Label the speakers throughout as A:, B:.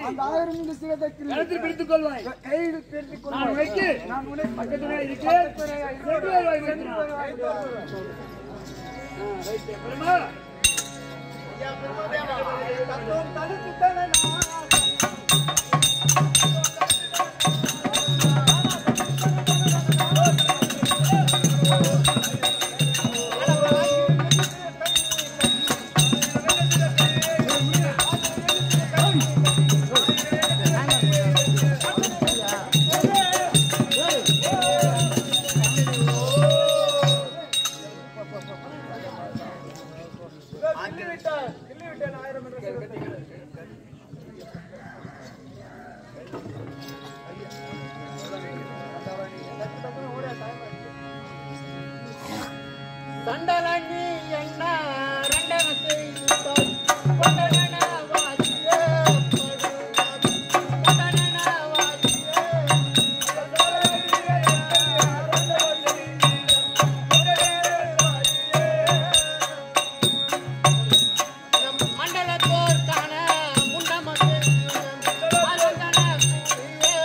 A: அந்த ஆயிரம் இந்த சிகத்தை கிள்ளி
B: கழுத்தில் பிடித்துக் கொள்வாய்
A: கையில் பிடித்துக்
B: நான்
A: கொள்வாய்
B: உனக்கு
A: நான் உன்னை
B: பக்கத்திலே இருக்கிறேன் சென்று வருவாய் வைத்திருக்கிறான். ஆ, ரைட்டு. பெருமா
C: தண்டலண்ணி என்ன ரெண்டனத்தை இட்டாய். கொண்டனன வாசியே படுவாய். கொண்டனன வாசியே. நம் மண்டலத்தோர் காண முண்டமத்து அலந்தன கூடியே.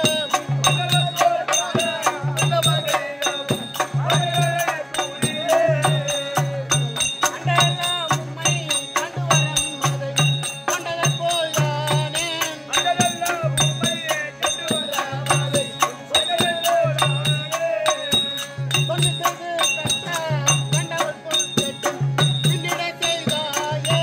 C: அண்டெல்லாம் உம்மை கண்டு வரம் மதை கொண்டதைப் போல்தானே. கொண்டு சென்று பெற்ற கண்டவர் போல் கேட்டு பின்னிடச் செய்தாயே.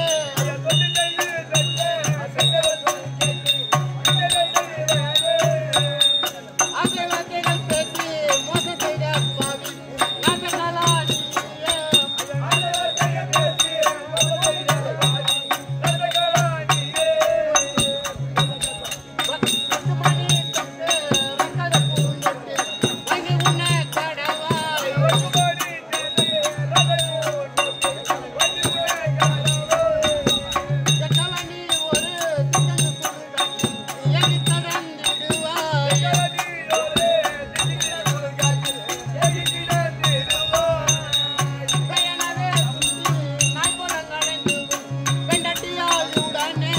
C: ஆசை வார்த்தைகள் பேசி மோசம் செய்த பாவி நாசங்களால் நீயே. பத்து மணி தொட்டு ரக்கத பூந்தொட்டு வாங்கி உண்ண கடவாய். எட்டவணி ஒரு திட்டங்கு சுடுகாட்டு இயங்கி கடந்திடுவாய். பயனவே சுத்தி நாய்புறம் கடைந்து பெண்டட்டியால் உடனே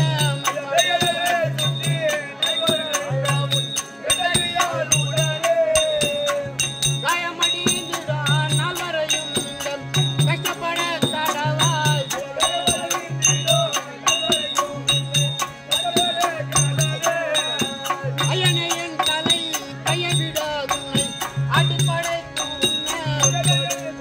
C: காயமடிந்திடான் நால்வரையும் நீங்கள் கஷ்டப்பட தடவாய். ஐயனே என் தலை கையவிடாதுனை அடிப்படைக்கு உன்னை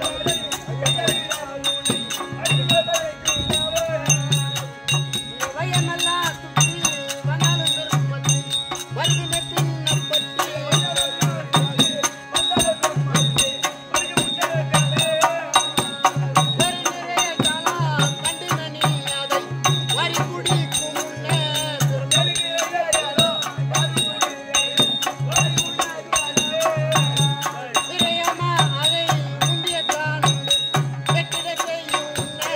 C: வயமெல்லாம் சுற்றி வந்தாலும் திருப்பதி வருகிற பின்னப்பட்டு வேறு நிறைய காலம் கண்டினி அதை வரி குடிக்கும் முன்னே விரயமா அதை முந்திய காணும் வெற்றிட செய்யும் முன்னே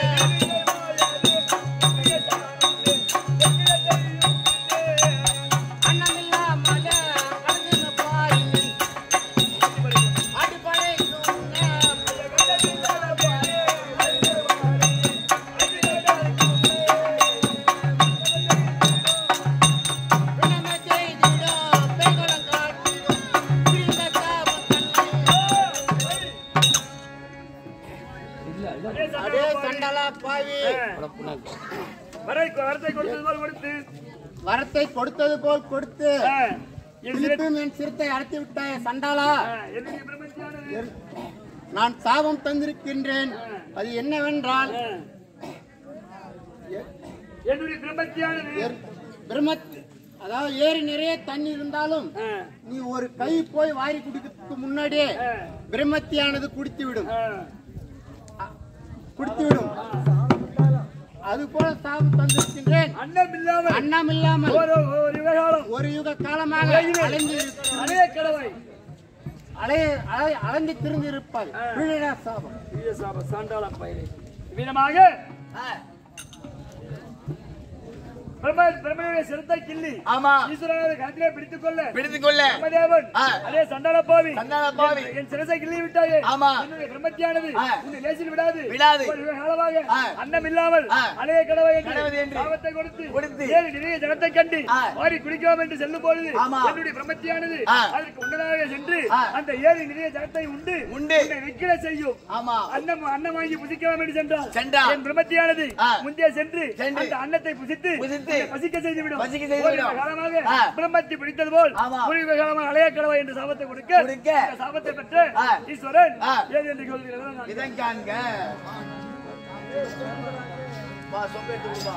C: அன்னமில்லா மக கலந்தின பாயினில் அடிப்படைக்கும் முன்னே வினமே செய்திடும் பெண்களும் காட்டிடும் பிரிந்த சாபம் தன்னை அடே சண்டலா பாவி
B: வரை வரத்தை கொடுத்தது போல் கொடுத்து
C: வரத்தை கொடுத்தது போல் கொடுத்து
B: ஆ, என் சிறை-
C: திருப்பியும் என் சிரத்தை அடைத்து விட்டாய சண்டாளா
B: ஆ, என்னுடைய பிரம்மத்தியானது
C: நான் சாபம் தந்திருக்கின்றேன் அது என்னவென்றால்
B: ஆ. என்னுடைய பிரம்மத்தியானது
C: எர்- பிரம்மத் அதாவது ஏரி நிறைய தண்ணி இருந்தாலும்
B: ஆ,
C: நீ ஒரு கை போய் வாரி குடிக்கிறதுக்கு முன்னாடியே
B: ஆ,
C: பிரம்மத்தியானது குடித்து விடும்
B: ஆ.
C: குடித்து விடும் அது போல சாபம் தந்திருக்கின்றேன்
B: அன்னம் இல்லாமல்
C: அன்னம் இல்லாமல்
B: ஒரு ஒரு விவகாரம்
C: ஒரு யுக காலமாக
B: உலகிலே
C: அலைந்து
B: அலைய கடவை
C: அலைய அலை- அலைந்து திரிந்து இருப்பாய்
B: ஆ.
C: விழுடா சாபம்
B: வீரசாப சாண்டாள பயிரை விதமாக பிரம்ம பிரம்மனுடைய சிரத்தை கிள்ளி
D: ஆமா
B: ஈஸ்வரனை கணத்திலே பிடித்துக் கொள்ள
D: பிடித்துக் கொள்ள
B: பிரம்மதேவன்
D: ஆ.
B: அதே சண்டாள பாவி
D: சந்தான பாவி
B: என் என் சிரசை கிள்ளி விட்டாயே
D: ஆமா.
B: என்னுடைய பிரம்மத்தியானது
D: ஆ.
B: உன்னை லேசில் விடாது
D: விடாது.
B: ஒரு காலமாக
D: ஆ.
B: அன்னம் இல்லாமல்
D: ஆ.
B: அலைய கடவை
D: கடவுள்
B: என்று
D: என்று
B: சாபத்தை கொடுத்து
D: கொடுத்து
B: ஏழு நிறைய ஜனத்தை கண்டு
D: ஆ.
B: வாரி குடிக்கலாம் என்று செல்லும் பொழுது
D: ஆமா.
B: என்னுடைய பிரம்மத்தியானது
D: ஆ.
B: அதற்கு உண்டதாக சென்று
D: ஆ.
B: அந்த ஏழு நிறைய ஜனத்தை உண்டு
D: உண்டு.
B: உன்னை விக்கிர செய்யும்
D: ஆமா
B: அன்னம் அன்னம் வாங்கி புசிக்கலாம் என்று சென்றார்
D: சென்றார்.
B: என் பிரம்மத்தியானது
D: ஆ.
B: முந்தைய சென்று
D: சென்று.
B: அந்த அன்னத்தை புசித்து
D: புசித்து.
B: உன்னை பசிக்க செய்துவிடும்
D: பசிக்க செய்துவிடும்.
B: ஒரு காலமாக
D: ஆ.
B: பிரம்மத்தை பிடித்தது போல்
D: ஆமா.
B: ஒரு காலமாக அலைய கடவை என்று சாபத்தை கொடுக்க
D: கொடுக்க.
B: இந்த சாபத்தை பெற்ற
D: ஆ.
B: ஈஸ்வரன்
D: ஆ.
B: ஏது என்று சொல்கிறீர்கள்
D: இதன் காண்க வா சொம்பேட்டு வா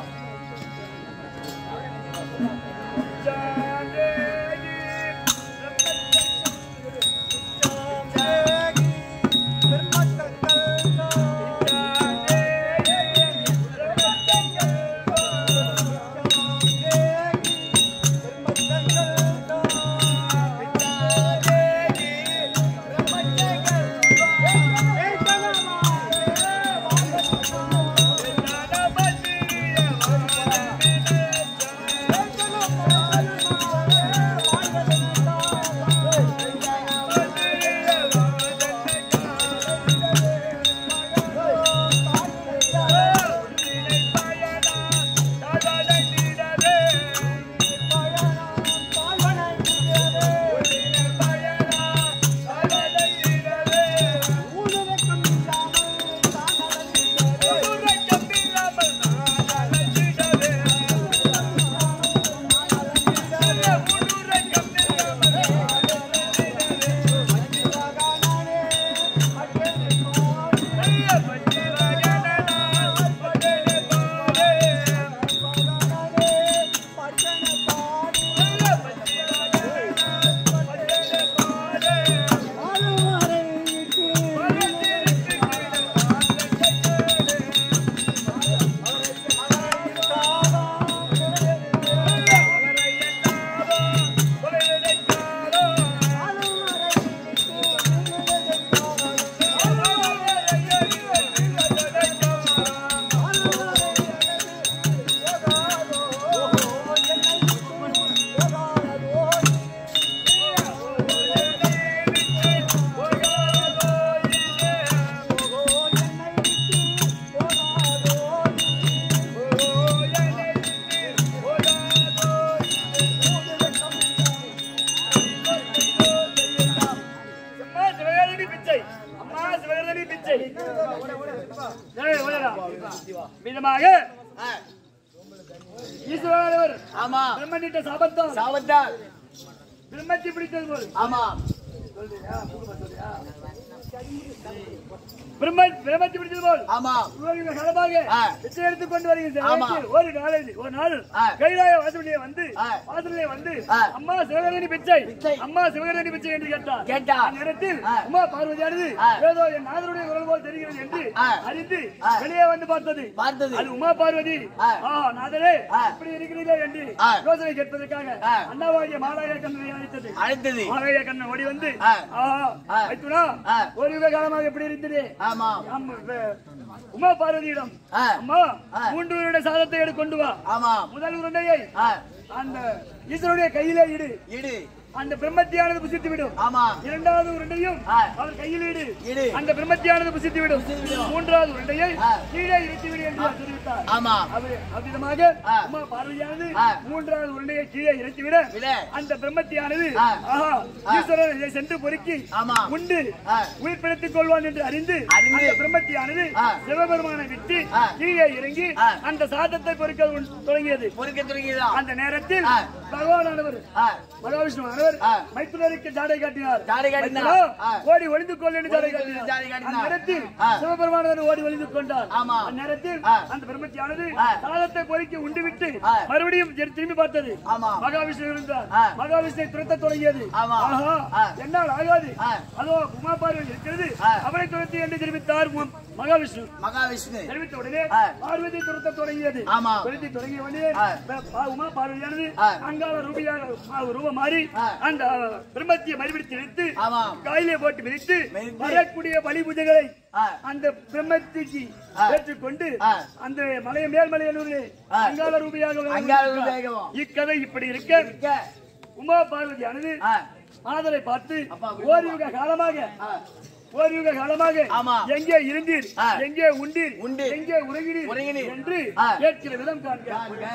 B: அம்மா சிவகாரணி பிச்சை அம்மா சிவகாரணி பிச்சை ஏய், ஓடடா. விதமாக ஈஸ்வரர்
D: ஆமா
B: பிரம்மனிட்ட சாபத்தால்
D: சாவத்தால்
B: பிரம்மத்தை பிடித்தது போல்
D: ஆமா
B: பிரம்ம பிரம்மத்தை பிடித்தது போல்
D: ஆமா
B: இவர்கள் காலமாக
D: ஆ.
B: பிச்சை எடுத்துக் கொண்டு வருகின்ற
D: ஆமா.
B: நேரத்தில் ஒரு நாளில் ஒரு நாள்
D: ஆ.
B: கைலாய வாசலிலே வந்து
D: ஆ.
B: வாசலிலே வந்து
D: ஆ.
B: அம்மா சிவகரணி பிச்சை
D: பிச்சை.
B: அம்மா சிவகரணி பிச்சை என்று கேட்டார்
D: கேட்டார்.
B: அந்நேரத்தில்
D: ஆ.
B: உமா பார்வதியானது
D: ஆ.
B: ஏதோ என் நாதருடைய குரல் போல் தெரிகிறது என்று
D: ஆ.
B: அறிந்து
D: ஆ.
B: வெளியே வந்து பார்த்தது
D: பார்த்தது.
B: அது உமா பார்வதி
D: ஆ.
B: ஆ நாதரே
D: ஆ.
B: இப்படி இருக்கிறீர்களே என்று
D: ஆ.
B: யோசனை கேட்பதற்காக
D: ஆ.
B: அண்ணாவாகிய மாலாய கண்ணனை அழைத்தது
D: அழைத்தது
B: மாலாய கண்ணன் ஓடி வந்து
D: ஆ.
B: ஆஹா
D: ஆ.
B: மைத்துனா
D: ஆ.
B: ஒரு யுக காலமாக எப்படி இருந்தது
D: ஆமா
B: ஆமா, வே- உமா பார்வதியிடம்
D: ஆ.
B: அம்மா
D: ஆ.
B: மூன்று உருண்டை சாதத்தை எடுத்து கொண்டு வா
D: ஆமா
B: முதல் உருண்டையை
D: ஆ,
B: அந்த ஈஸ்வருடைய கையிலே இடு
D: இடு
B: அந்த பிரம்மத்தியானது புசித்து விடும்
D: ஆமா
B: இரண்டாவது உருண்டையும்
D: ஆ.
B: அவர் கையில் இடு
D: இடு.
B: அந்த பிரம்மத்தியானது புசித்து விடும்
D: விடும்.
B: மூன்றாவது உருண்டையை
D: ஆ.
B: கீழே இழுத்து விடு என்று அவர் தெரிவித்தார்
D: ஆமா
B: அவர் அவ்விதமாக
D: ஆ.
B: உமா பார்வதியானது
D: ஆ.
B: மூன்றாவது உருண்டையை கீழே இறக்கிவிட
D: விட.
B: அந்த பிரம்மத்தியானது
D: ஆ.
B: ஆஹா ஈஸ்வரன் இதை சென்று பொறுக்கி
D: ஆமா.
B: உண்டு
D: ஆ.
B: உயிர் பிழைத்துக் கொள்வான் என்று அறிந்து
D: அறிந்து.
B: அந்த பிரம்மத்தியானது
D: ஆ.
B: சிவபெருமானை விட்டு
D: ஆ.
B: கீழே இறங்கி
D: ஆ.
B: அந்த சாதத்தை பொறுக்க உன்- தொடங்கியது
D: பொறுக்க தொடங்கியதான்
B: அந்த நேரத்தில்
D: ஆ.
B: பகவானானவர்
D: ஆ,
B: மகாவிஷ்ணு ஆனவர்
D: ஆ.
B: மைத்துனருக்கு ஜாடை காட்டினார்
D: ஜாடை காட்டினார்.
B: மைத்துனா,
D: ஆ.
B: ஓடி ஒளிந்து கொள் என்று ஜாடை
D: ஒளிந்து கொள் என்று ஜாடை
B: காட்டினார்
D: காட்டினார்.
B: அந்த நேரத்தில்
D: ஆ.
B: சிவபெருமானவர் ஓடி ஒளிந்து கொண்டார்
D: ஆமா.
B: அந்த நேரத்தில்
D: ஆ.
B: அந்த பிரம்மத்தியானது
D: ஆ.
B: சாதத்தை பொறுக்கி உண்டு விட்டு
D: ஆ.
B: மறுபடியும் திரு- திரும்பி பார்த்தது
D: ஆமா.
B: மகாவிஷ்ணு இருந்தார்
D: ஆ.
B: மகாவிஷ்ணு துரத்த தொடங்கியது
D: ஆமா.
B: ஆஹா
D: ஆ.
B: என்னால் ஆகாது
D: ஆ.
B: அதோ உமா பார்வதி இருக்கிறது
D: ஆ.
B: அவரை துரத்தி என்று தெரிவித்தார் உம் மகாவிஷ்ணு
D: மகாவிஷ்ணு
B: தெரிவித்த உடனே
D: ஆ.
B: பார்வதி துரத்த தொடங்கியது
D: ஆமா.
B: துரத்தி தொடங்கிய உடனே
D: ஆ.
B: ப- பா- உமா பார்வதியானது
D: ஆ.
B: அங்காள ரூபியாக மா- ரூபம் மாறி
D: ஆ.
B: அந்த பிரம்மத்திய மறுபிடித்து இழுத்து
D: ஆமா.
B: காயிலே போட்டு மிதித்து
D: மிதித்து.
B: வரக்கூடிய பலி பூஜைகளை
D: ஆ.
B: அந்த பிரம்மத்திக்கு
D: ஆ.
B: ஏற்றுக்கொண்டு
D: ஆ.
B: அந்த மலைய மேல்மலையனூரிலே
D: ஆ.
B: அங்காள ரூபியாக
D: அங்காள ரூபியாகவும்.
B: இக்கதை இப்படி இருக்க
D: இருக்க.
B: உமா பார்வதியானது
D: ஆ.
B: ஆதரை பார்த்து
D: அப்பா,
B: ஓரியுக காலமாக
D: ஆ.
B: ஓரியுக காலமாக
D: ஆமா.
B: எங்கே இருந்தீர்
D: ஆ.
B: எங்கே உண்டீர்
D: உண்டீர்.
B: எங்கே உறங்கினீர்
D: உறங்கினீர்.
B: என்று
D: ஆ.
B: கேட்கிற விதம் காண்க
D: காண்க.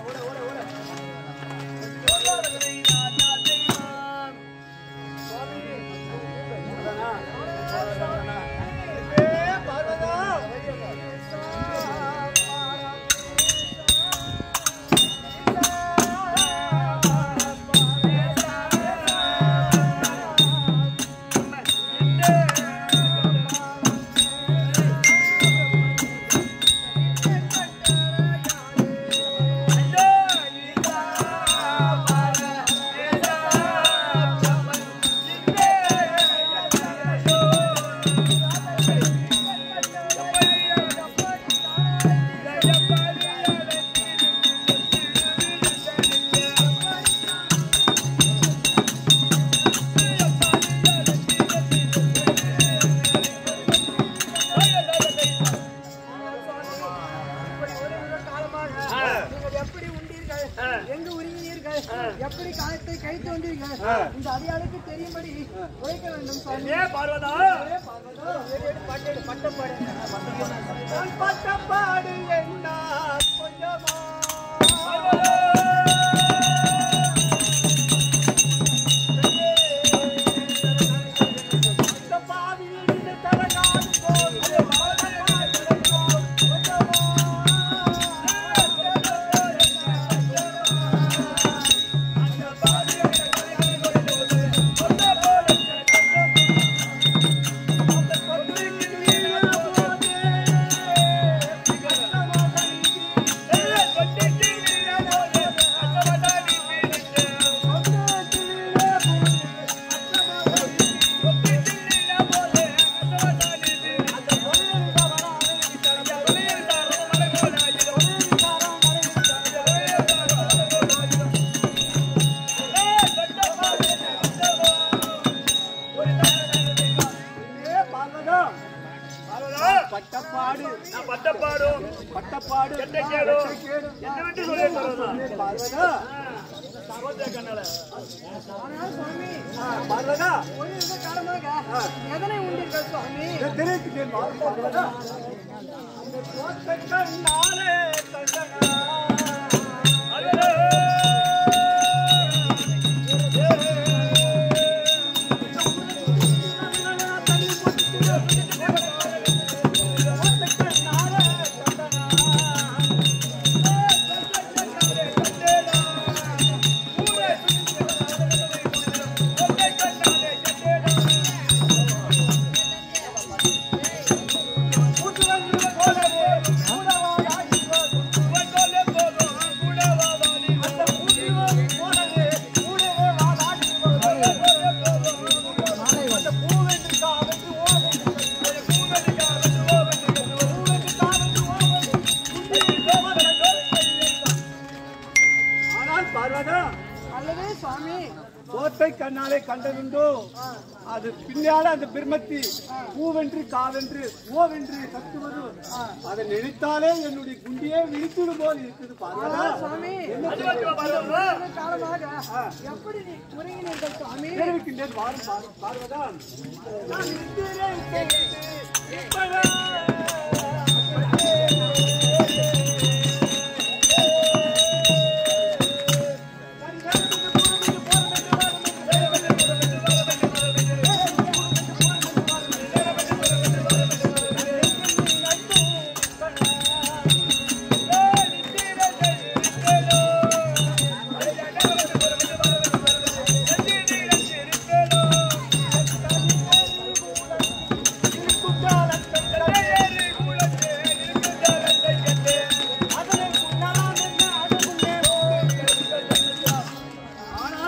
A: நீங்கள் எப்படி உண்டீர்கள் எங்கு உருகினீர்கள் எப்படி காலத்தை கழித்து வந்தீர்கள் இந்த அடியாளுக்கு தெரியும்படி உழைக்க வேண்டும் சுவாமி
B: ஏ பார்வதா
A: பட்டப்பாடு என்ன கொஞ்சமா
B: பட்டப்பாடு நான் பட்டப்பாடும் பட்டப்பாடு கெட்ட கேடும் என்ன விட்டு சொல்லி பார்வதா கண்ணால
A: ஆனால் சுவாமி
B: பார்வதா
A: ஒரு வித காலமாக எதனை உண்டீர்கள் சுவாமி
B: தெரிவிக்கிறேன் பார்வதா ஆனால் பார்வதா
A: அல்லது சுவாமி
B: சோத்தை கண்ணாலே கண்டதுண்டோ அது பின்னால அந்த பிரம்மத்தி பூவென்று காவென்று ஓவென்று கத்துவது அதை நினைத்தாலே என்னுடைய குண்டியே விழித்துடும் போல் இருக்குது பார்வதா
A: சுவாமி ஒரு வித காலமாக எப்படி நீ உறங்கினீர்கள் சுவாமி
B: தெரிவிக்கின்றேன் பாரு பாரு பார்வதா நான் நித்திரை
C: ஆ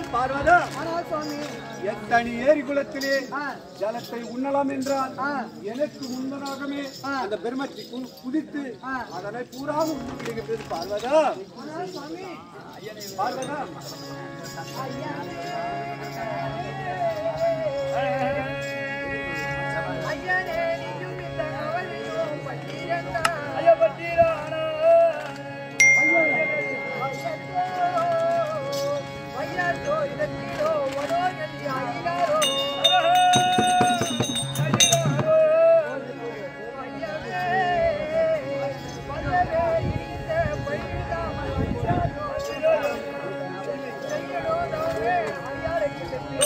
B: பார்வதா
A: ஆனால் சுவாமி
B: எத்தனை ஏரி குளத்திலே
A: ஆ,
B: ஜலத்தை உண்ணலாம் என்றால்
A: ஆ.
B: எனக்கு முன்பதாகவே அந்த பெருமத்தி கு- குதித்து
A: ஆ.
B: அதனை பூராக விடுகின்றது பார்வதா
A: ஆனால் சுவாமி
B: பார்வதா
A: ஐயனே நீயும் இந்த அவளையும் பட்டியலா வையாத்தோ இதத்திலோ மனோகலி ஆயினாரோ ஐயவே வல்லவே இந்த பயிராமல் வையாதோ செய்யலோ தானே ஐயாருக்கு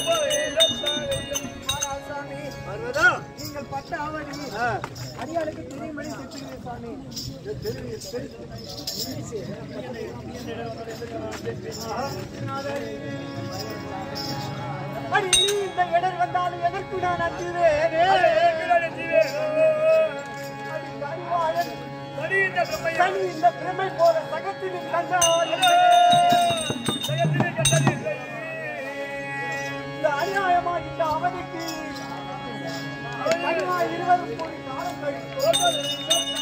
A: ஆனால் சாமி
B: பார்வதா
A: நீங்கள் பட்ட அவதி
B: ஆ.
A: அடியாளுக்கு தெரியும்படி செத்துகிறேன் சாமி
B: அடி இந்த இடர் வந்தாலும் எதற்கு நான் அஞ்சுவேனே அடி கருவாயன் சனி இந்த பிரமை போல சகத்திலும் கண்டால் இந்த அநியாயமா இந்த அவதிக்கு கருவாய் இருவரும் கூடி காலம் கழித்து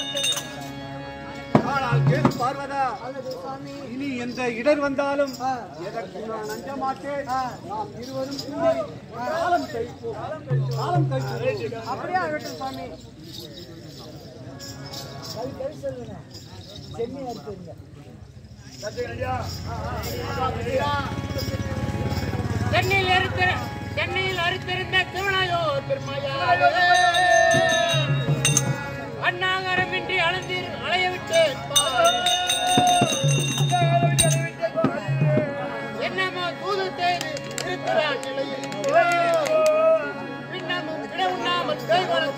B: ஆனால் கேது பார்வதா
A: அல்லது சாமி
B: இனி எந்த இடர் வந்தாலும்
A: ஆ.
B: எதற்கு நான் அஞ்ச மாட்டேன்
A: ஆ.
B: நாம் இருவரும் கூடி காலம் கழிப்போம் காலம் கழிப்போம்
A: அப்படியே ஆகட்டும் சாமி
C: சென்னையில் அறுத்த சென்னையில் அறுத்திருந்த திருநாயோர் பெருமையாளே அண்ணாகரமின்றி அலைந்து அலைய விட்டு என்னமோ தூது செய்து இருக்கிறான் நிலையில் பின்னமும் விட உண்ணாமல் கைவரம்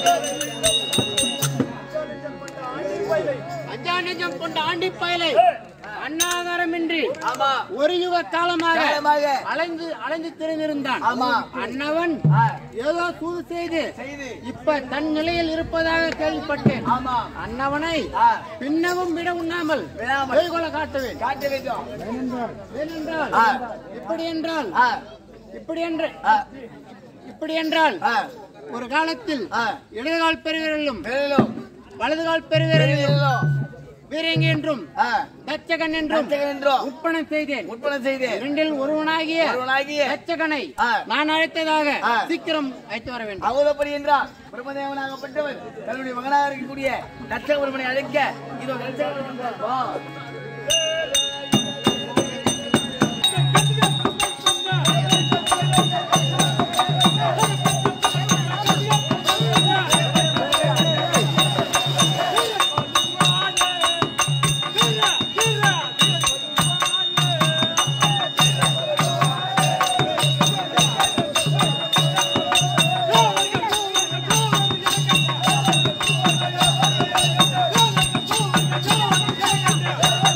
C: அஞ்சா நெஞ்சம் கொண்ட ஆண்டி பயலை அண்ணாகாரமின்றி
D: ஆமா
C: ஒரு யுக காலமாக
D: காலமாக
C: அலைந்து அலைந்து திரிந்திருந்தான்
D: ஆமா.
C: அன்னவன்
D: ஆ,
C: ஏதோ சூது செய்து
D: செய்து
C: இப்ப தன் நிலையில் இருப்பதாக கேள்விப்பட்டேன்
D: ஆமா
C: அன்னவனை
D: ஆ,
C: பின்னவும் விட உண்ணாமல்
D: விடாமல்.
C: கைகொள்ள காட்டுவேன்
D: காட்ட வேண்டும்
C: ஏனென்றால்
D: ஆ.
C: இப்படி என்றால்
D: ஆ,
C: இப்படி என்று
D: ஆ,
C: இப்படி என்றால்
D: ஆ,
C: ஒரு காலத்தில்
D: ஆ.
C: இடதுகால் பெருவிரலும்
D: விரலும்,
C: வலதுகால் பெருவிரலும்
D: விரலும்,
C: வீரங்கி என்றும்
D: ஆ,
C: தச்சகன் என்றும்
D: தச்சகன் என்றும்
C: உட்பணம் செய்தேன்
D: உட்பணம் செய்து
C: இரண்டில் ஒருவனாகிய
D: ஒருவனாகிய
C: தச்சகனை
D: ஆ.
C: நான் அழைத்ததாக
D: ஆ.
C: சீக்கிரம் அழைத்து வர வேண்டும்
D: அகோதப்படி என்றால் பிரம்மதேவனாகப்பட்டவர் தன்னுடைய மகனாக இருக்கக்கூடிய தட்சக பெருமனை அழைக்க இதோ தட்சக பெருமன் வா.
C: ஆ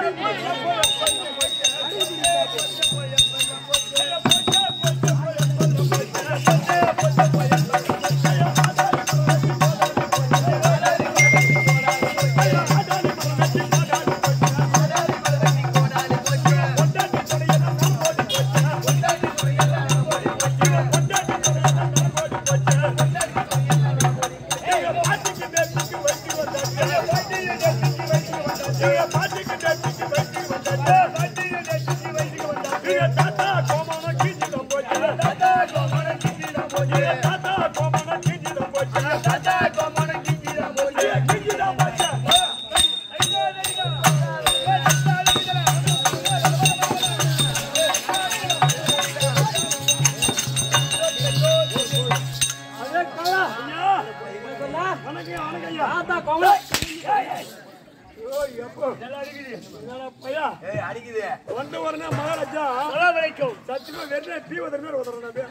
D: ஏய் அடிக்குது
B: வந்த உடனே மகாராஜா
C: வரைக்கும்
B: சத்தியமா வெறும் தீவதற்கு உதறணும்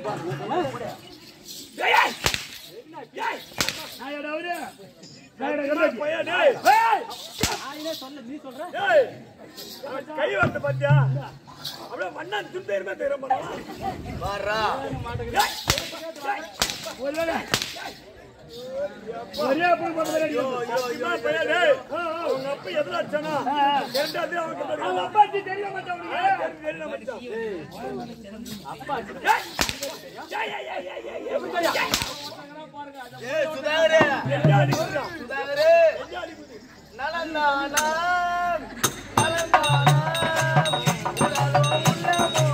B: பையன் டேய். டேய். அவன் கை வந்து பாத்தியா அப்படியே மண்ணான் துண்டேருமே தெரியும்
D: வாரா
B: அவங்க அப்பா எதுல அடிச்சானா ரெண்டாவது அவன் கிட்ட தெரியல மச்சான் தெரியல மச்சான்
D: ஏய் சுதாகரே
B: எங்க அடிக்கிறான்
D: சுதாகரே நலந்தானா நலந்தானா உடலோ உள்ளமோ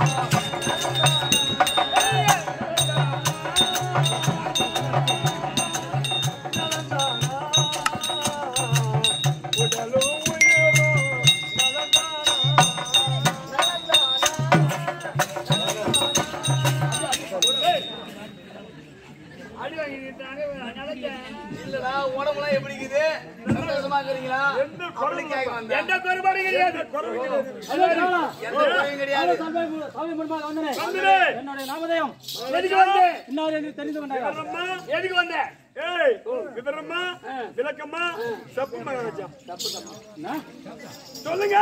D: இல்லடா உடம்புலாம் எப்படி இருக்குது சந்தோஷமா இருக்கிறீங்களா அப்படி கேட்க வந்தேன்
C: எந்த குறைபாடு கிடையாது
D: எந்த குறையும் கிடையாது
E: என்னுடைய நாமதயம்
C: எதுக்கு வந்த
E: இன்னார் என்று தெரிந்து கொண்டார்கள்
C: எதுக்கு வந்த
B: ஏய் விவரமா விளக்கமா சப்பு மகாராஜா சொல்லுங்க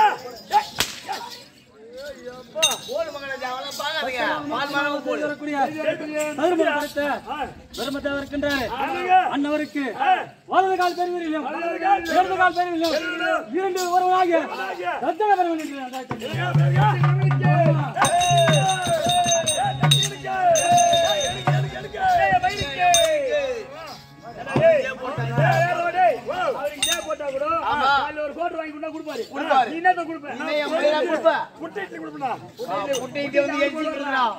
D: போடு மகனாஜா அவெல்லாம் பார்க்காதீங்க பால் மரம் போடு
E: வரக்கூடிய தர்மம் படைத்த தர்மத்தேவர் இருக்கின்றாரே
B: சொல்லுங்க
E: அன்னவருக்கு வலது கால் பெருவிரிலும்
B: வலது கால்
E: இடது கால் பெருவிரிலும் இரண்டு ஒருவனாக ரத்தன பெருவன்
D: ஆமா.
C: ஒரு கோட் வாங்கி கொடுத்தா கொடுப்பாரு
D: கொடுப்பாரு.
C: நீ என்னத்த கொடுப்ப
D: இன்னைய முறையா கொடுப்ப
B: குட்டிட்டு கொடுப்பா
D: குட்டிட்டு வந்து எச்சிட்டு இருக்கிறான்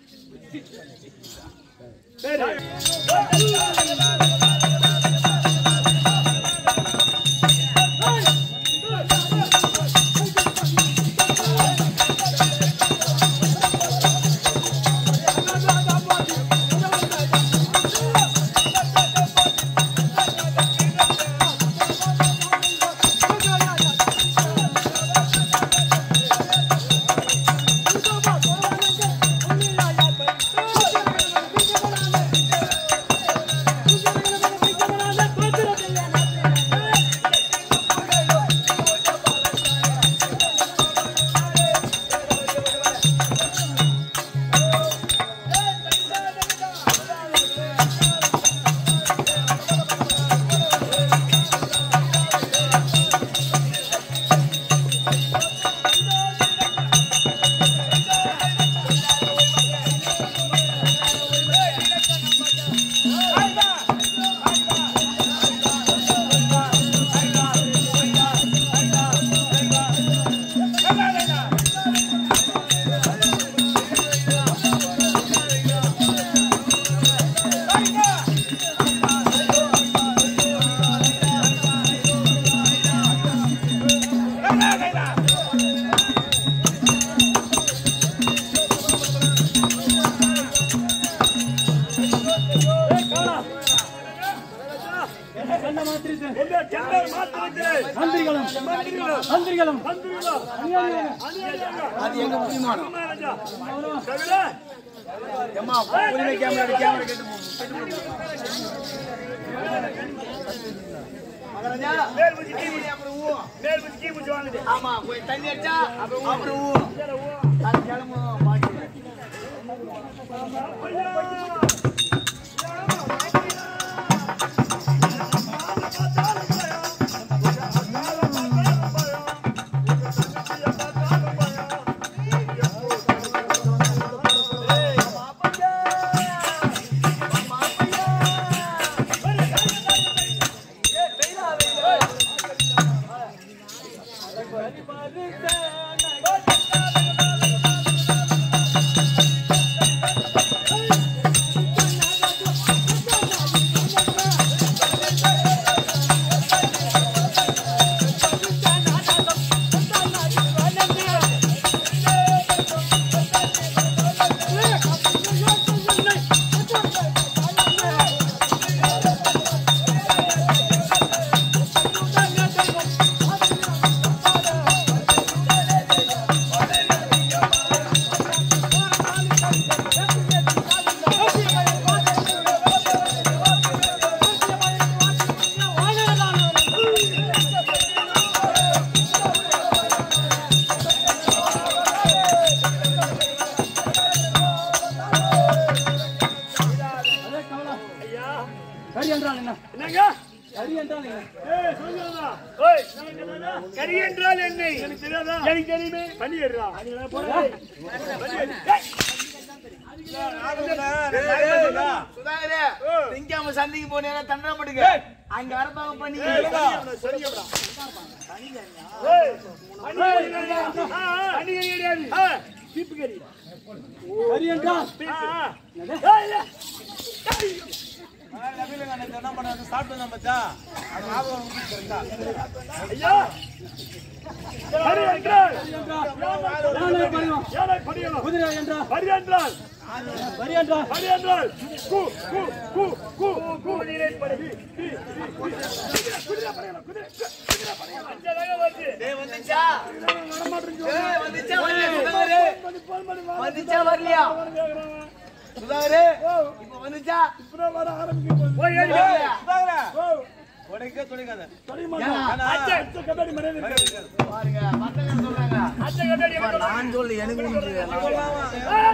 E: கண்ட மாத்திரித்து
B: இந்த கெண்டர் மாத்திரத்தில்
E: மந்திரிகளும் மந்திரிகளும்
D: அது எங்க புரியுமானம்
B: மகாராஜா கவிதா
D: ஏம்மா உரிமை கேமரா கேமரா கேட்டு போ. மகாராஜா
C: மேல் மூச்சு கீழ்
D: கை
C: மூச்சு
D: அப்புறம் ஊ.
C: மேல் மூச்சு கீழ் மூச்சு வாங்குது
D: ஆமா போய் தண்ணி அடிச்சா அப்புறம் அப்புறம் ஊ. அது கிளம்பும் பாட்டி
E: அதே கவலை
C: ஐயா
E: கடி என்றால் என்ன
C: என்னங்க
E: கடி என்றால் என்ன
C: ஏய் சொல்லுங்க ஓய் கரி என்றால் என்ன எனக்கு தெரியாதா எனக்கு தெரியுமே பண்ணி ஏறுடா
D: சுதாகரே திங்காம சந்தைக்கு போனீங்கன்னா தண்டனை போடுங்க அங்க அரப்பாங்க பண்ணி
C: பண்ணி கிடையாது சீப்பு கறி
E: கடி என்றால்
C: ஐயா கரி என்றால்
E: யானை பணிவம்
C: யாரை படியலாம்
E: குதிரை என்றால்
C: பரி என்றால்
E: வரி என்றால்
C: பரி என்றால் கு கு கு கு கு நீரை படி குதிரை படையலாம் குதிரை குதிரை படையலாம் அஞ்சலாக வருது
D: டேய், வந்துச்சா ஏய், வந்துச்சா வரலையா சுதாகரே வந்துச்சா வரலையா சுதாகரே இப்ப வந்துச்சா
C: போய் ஏறி
D: வரலையா?
C: ஏன்னா, அச்சை, அச்சை கண்ணாடி மறையாது இருக்காது.
D: பாருங்க பசங்க சொல்றாங்க
C: அச்சை கண்ணாடி
D: பாரு,
C: மறையாது.
D: நான் சொல்லு எனக்கு உண்டு.
C: ஆ!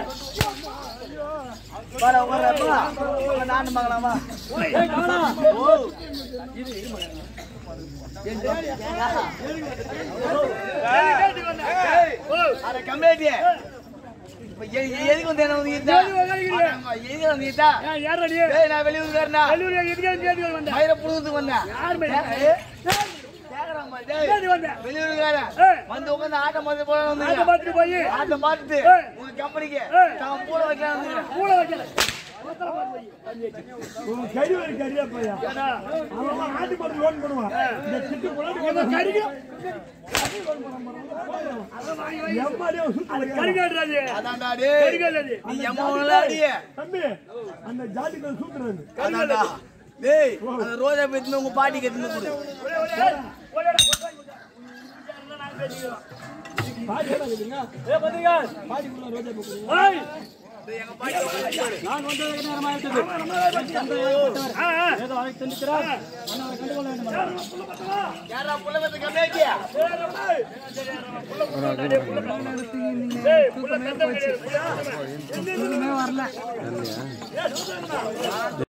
D: பாரு, உட்காருப்பா. உங்க நாட்டு மகனாமா
E: ஏய் கவலா
D: ஓ
C: ஏறி கேட்டுக்கு வந்தேன். ஓ,
D: அட கம்ப்ளைண்ட் இப்ப எ- எ- எதுக்கு வந்து என்ன வந்து ஈத்தா?
C: எதுக்கு வந்து ஈக்கிறீங்க?
D: ஆமா, எதுக்கு வந்து ஈத்தா?
C: ஏன் ஏறுறா நீ?
D: ஏய், நான் வெளியூர்காரனா
C: கல்லூரி எதுக்கு வந்து கேட்டுக்கு வந்தேன்?
D: மயிரை புழுதுக்கு வந்தேன்
C: யார் மேல?
D: ஏய், கேக்குறான் பாரு, டேய்.
C: கேட்டுக்கு வந்தேன்.
D: வெளியூர்காரன்
C: ஏய்.
D: வந்து உட்காந்து ஆட்டம் பார்த்து போல
C: ஆட்டை
D: வந்து
C: பார்த்துட்டு போய்
D: ஆட்டம் பார்த்துட்டு
C: ஏய்.
D: உங்க கம்பெனிக்கு
C: ஏய்.
D: தான் பூட வைக்கலாம் வந்துக்கிறேன்
C: கூட வைக்கல. ஒருத்தரை பார்த்து வை. இவன் கறிக்கு- அது கறிக்காடுறாது.
D: அதான்டா டேய்
C: கறிக்காடுறாது.
D: நீ எம்மாவெல்லாம் அடியே அதான்டா டேய் அந்த ரோஜா பேத்துன்னு உங்க பாட்டி கத்துன்னு கொடு
C: ஒரே, ஒரே, ஏய், ஒரே, ஒரே, ஒரே. நாங்க பேசிக்கிறோம்.
E: ஏய் பத்திரிகார் ஏய்
D: டேய், எங்க பாட்டி கத்துன்னு
E: நான் வந்ததுக்கு நேரமாயிட்டது
C: ஆ, ஆ.
E: ஏதோ அழைத்து சென்றிருக்கிறார் அண்ணாவை கண்டுகொள்ள வேண்டும்
D: யாரா புள்ள பத்து கம்மியாக்கியா
C: ஏய், புள்ள தந்தம் கிடையாது.
A: வரல